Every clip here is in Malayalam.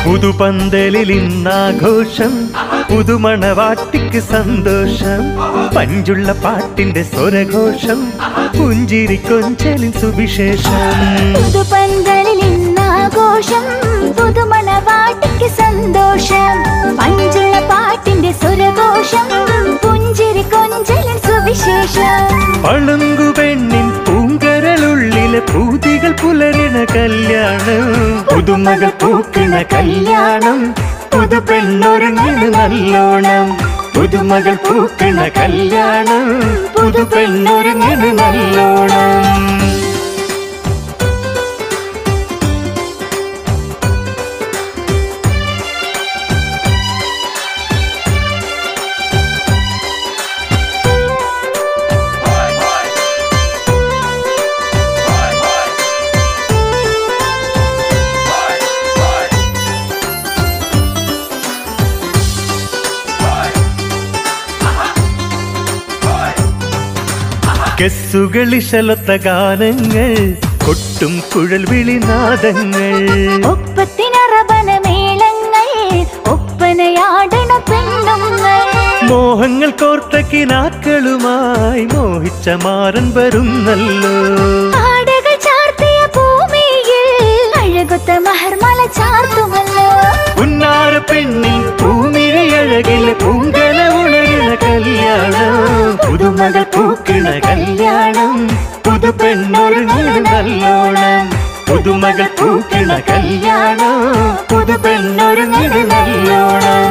പുതുപന്തലിൽ ഇന്നാഘോഷം പുതുമണവാട്ടിക്ക് സന്തോഷം പഞ്ചുള്ള പാട്ടിന്റെ സ്വരഘോഷം പുഞ്ചിരി കൊഞ്ചലിൻ സുവിശേഷം പുതുപന്തലിൽ ഇന്നാഘോഷം പുതുമണവാട്ടിക്ക് സന്തോഷം പഞ്ചുള്ള പാട്ടിന്റെ സുരഘോഷം പുഞ്ചിരി കൊഞ്ചലിൻ സുവിശേഷം പളുങ്കു പെണ്ണിൻ പൂങ്കരളുള്ളിലെ പൂതികൾ പുലരിണ കല്യാണം പുതുമകൾ പൂക്കണ കല്യാണം പുതു പെണ്ണൊരുങ്ങണ നല്ലോണം പുതുമകൾ പൂക്കണ കല്യാണം പുതു പെണ്ണൊരുങ്ങണ നല്ലോണം കെസ്സുകളിശലൊത്ത ഗാനങ്ങൾ കൊട്ടും കുഴൽ വിളിനാദങ്ങൾ ഒപ്പത്തിനറബന മേളങ്ങൾ ഒപ്പനയാടണ പെണ്ണുങ്ങൾ മോഹങ്ങൾ കോർത്ത കിനാക്കളുമായി മോഹിച്ച മാറൻ വരുന്നല്ലോ ആടകൾ ചാർത്തിയ ഭൂമിയിൽ അഴകൊത്ത മഹർമല ചാർത്തുമല്ലോ ഉന്നാര പെണ്ണിൽ പൂമിഴയഴകിൽ പൂങ്കല ഉണരണ കല്യാണം പുതുമകൾ പൂക്കണ കല്യാണം പുതു പെണ്ണൊരുങ്ങണ നല്ലോണം പുതുമകൾ പൂക്കണ കല്യാണം പുതു പെണ്ണൊരുങ്ങണ നല്ലോണം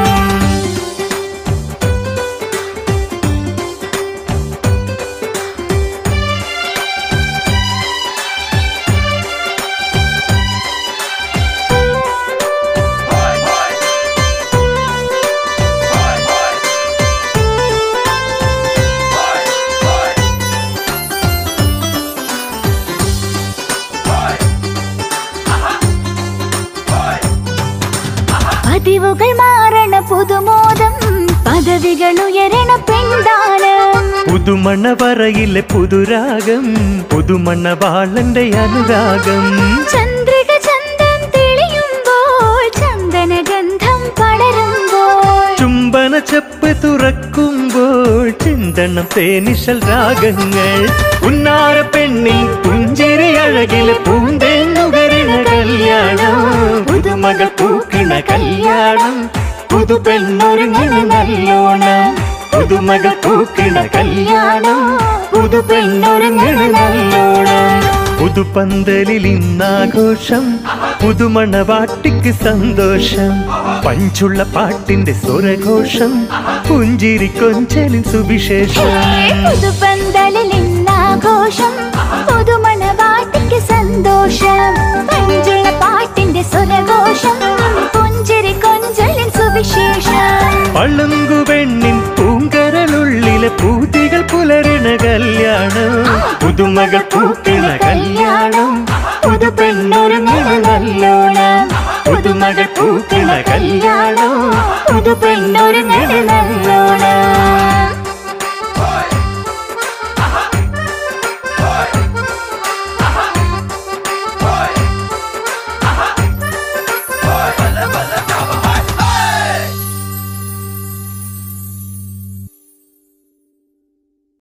പതിവുകൾ മാറണ പുതുമോദം പദവികൾ ഉയരണ പെൺദാനം പുതുമണവറയിലെ പുതുരാഗം പുതുമണവാളന്റെ അനുരാഗം ചന്ദ്രിക ചന്തം തെളിയുമ്പോൾ ചന്ദനഗന്ധം പടരുമ്പോൾ ചുംബന ചെപ്പ് തുറക്കുമ്പോൾ ചിന്തണം തേനിശൽ രാഗങ്ങൾ ഉന്നാര പെണ്ണിൽ പുഞ്ചിരി അഴകില് പൂന്തേന്നുകരണ കല്യാണം പുതുമകൾ പൂക്കണ കല്യാണം പുതു പെണ്ണൊരുങ്ങണ നല്ലോണം പുതുമകൾ പൂക്കണ കല്യാണം പുതു പെണ്ണൊരുങ്ങണ നല്ലോണം പുതുപന്തലിൽ ഇന്നാഘോഷം പുതുമണവാട്ടിക്ക് സന്തോഷം പഞ്ചുള്ള പാട്ടിന്റെ സ്വരഘോഷം പുഞ്ചിരി കൊഞ്ചലിൻ സുവിശേഷം പുതുപന്തലിൽ ഇന്നാഘോഷം പുതുമണവാട്ടിക്ക് സന്തോഷം പഞ്ചുള്ള പാട്ടിന്റെ സുരഘോഷം പുഞ്ചിരി കൊഞ്ചലിൻ സുവിശേഷം പളുങ്കു പെണ്ണിൻ പൂങ്കരളുള്ളിലെ പൂതികൾ പുലരണ കല്യാണം പുതുമകൾ പൂക്കണ കല്യാണം പുതു പെണ്ണൊരുങ്ങണ നല്ലോണം പുതുമകൾ പൂക്കണ കല്യാണം പുതു പെണ്ണൊരുങ്ങണ